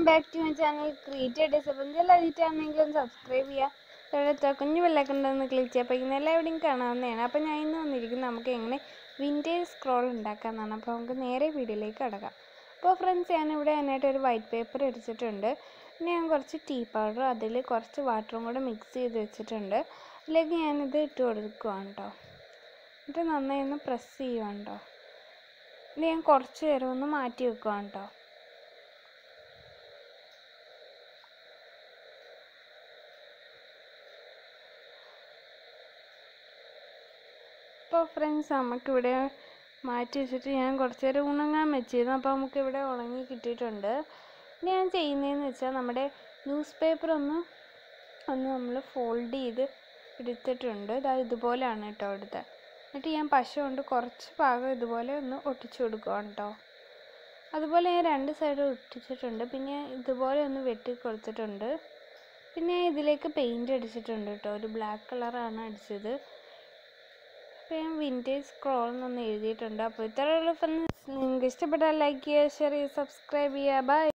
back to my channel creative days അപ്പം എന്തെങ്കിലും ആദ്യമായിട്ടാണെങ്കിൽ ഒന്ന് സബ്സ്ക്രൈബ് ചെയ്യുക തൊഴിലെത്തുക കുഞ്ഞു വെള്ളക്കുണ്ടെന്ന് ക്ലിക്ക് ചെയ്യുക അപ്പോൾ ഇന്ന് എല്ലാവിടെയും കാണാവുന്നതാണ് അപ്പോൾ ഞാൻ ഇന്ന് വന്നിരിക്കുന്നത് നമുക്ക് എങ്ങനെ വിൻറ്റേജ് സ്ക്രോൾ ഉണ്ടാക്കാമെന്നാണ് അപ്പോൾ നമുക്ക് നേരെ വീഡിയോയിലേക്ക് കിടക്കാം അപ്പോൾ ഫ്രണ്ട്സ് ഞാനിവിടെ അതിനായിട്ട് ഒരു വൈറ്റ് പേപ്പർ എടുത്തിട്ടുണ്ട് പിന്നെ ഞാൻ കുറച്ച് ടീ പൗഡർ അതിൽ കുറച്ച് വാട്ടറും കൂടെ മിക്സ് ചെയ്ത് വെച്ചിട്ടുണ്ട് അതിലേക്ക് ഞാനിത് ഇട്ട് കൊടുക്കുകയാണ് കേട്ടോ എന്നിട്ട് നന്നായി ഒന്ന് പ്രസ് ചെയ്യുവാണ് കേട്ടോ ഇത് ഞാൻ കുറച്ച് നേരം ഒന്ന് മാറ്റി വെക്കുവാണ് കേട്ടോ ഇപ്പോൾ ഫ്രണ്ട്സ് നമുക്കിവിടെ മാറ്റി വെച്ചിട്ട് ഞാൻ കുറച്ച് നേരം ഉണങ്ങാൻ വെച്ചിരുന്നു അപ്പോൾ നമുക്കിവിടെ ഉണങ്ങി കിട്ടിയിട്ടുണ്ട് ഇനി ഞാൻ ചെയ്യുന്നതെന്ന് വെച്ചാൽ നമ്മുടെ ന്യൂസ് പേപ്പർ ഒന്ന് ഒന്ന് നമ്മൾ ഫോൾഡ് ചെയ്ത് എടുത്തിട്ടുണ്ട് ഇതാ ഇതുപോലെയാണ് കേട്ടോ എടുത്തത് എന്നിട്ട് ഞാൻ പശ കൊണ്ട് കുറച്ച് ഭാഗം ഇതുപോലെ ഒന്ന് ഒട്ടിച്ചു കൊടുക്കുകയാണ് കേട്ടോ അതുപോലെ ഞാൻ രണ്ട് സൈഡ് ഒട്ടിച്ചിട്ടുണ്ട് പിന്നെ ഇതുപോലെ ഒന്ന് വെട്ടി കൊടുത്തിട്ടുണ്ട് പിന്നെ ഞാൻ ഇതിലേക്ക് പെയിൻറ് അടിച്ചിട്ടുണ്ട് കേട്ടോ ഒരു ബ്ലാക്ക് കളറാണ് അടിച്ചത് അപ്പോൾ ഞാൻ വിൻറ്റേജ് സ്ക്രോൾ എന്നൊന്ന് എഴുതിയിട്ടുണ്ട് അപ്പോൾ ഇത്രയുള്ള ഫ്രണ്ട്സ് നിങ്ങൾക്ക് ഇഷ്ടപ്പെട്ടാൽ ലൈക്ക് ചെയ്യുക ഷെയർ ചെയ്യുക സബ്സ്ക്രൈബ് ചെയ്യുക ബൈ